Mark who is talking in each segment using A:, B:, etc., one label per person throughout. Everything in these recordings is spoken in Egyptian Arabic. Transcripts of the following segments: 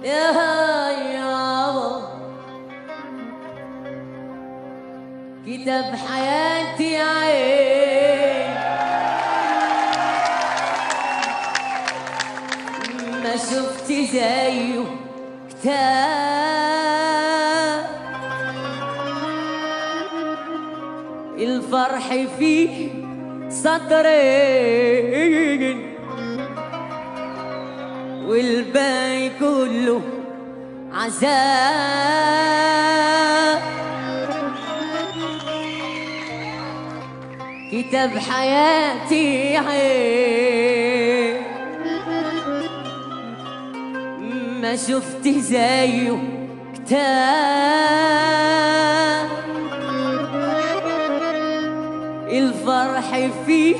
A: يا يابا كتاب حياتي عين ما شفت زيه كتاب الفرح فيه سطرين والباقي كله عذاب كتاب حياتي عين ما شفت زيه كتاب الفرح فيه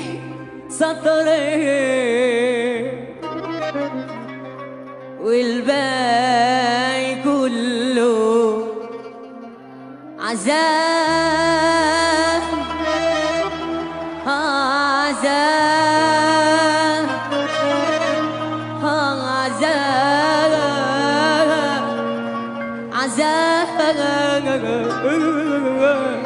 A: سطرين والباقي كله عذاب عذاب عذاب عذاب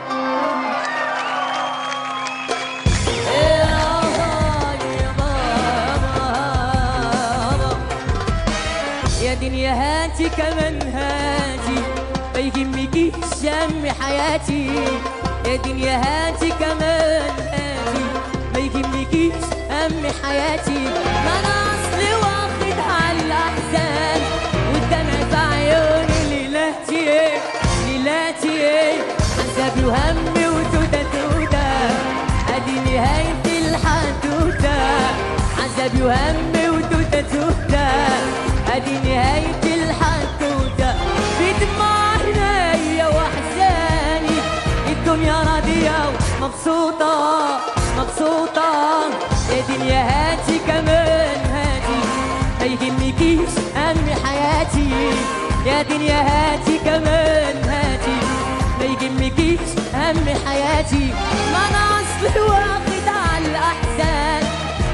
A: يا دنيا هاتي كمان هاتي ما يهمكيش شم حياتي يا دنيا هاتي كمان هاتي ما يهمكيش هم حياتي ما انا اصلي واخد على الاحزان والدمع في عيوني ليلاتي ليلاتي عذابي وهمي وتوتة توتة ادي نهاية الحدوتة عذابي وهمي وتوتة توتة ادي نهاية الحدوتة في دموع عينيا واحزاني الدنيا راضية ومبسوطة مبسوطة يا دنيا هاتي كمان هاتي ما يهمكيش هم حياتي يا دنيا هاتي كمان هاتي ما يهمكيش هم حياتي ما انا اصلي واخد على الاحزان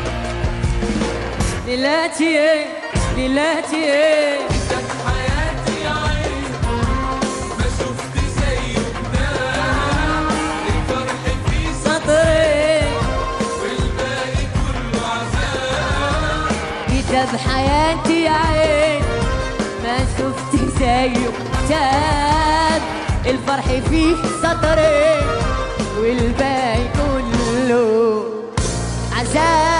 A: ليلاتي ليلاتي
B: كتاب حياتي عين ما شفت زيه بنام الفرح فيه
A: سطرين
B: والباقي كله عذاب
A: كتاب حياتي عين ما شفت زيه كتاب الفرح فيه سطرين والباقي كله عذاب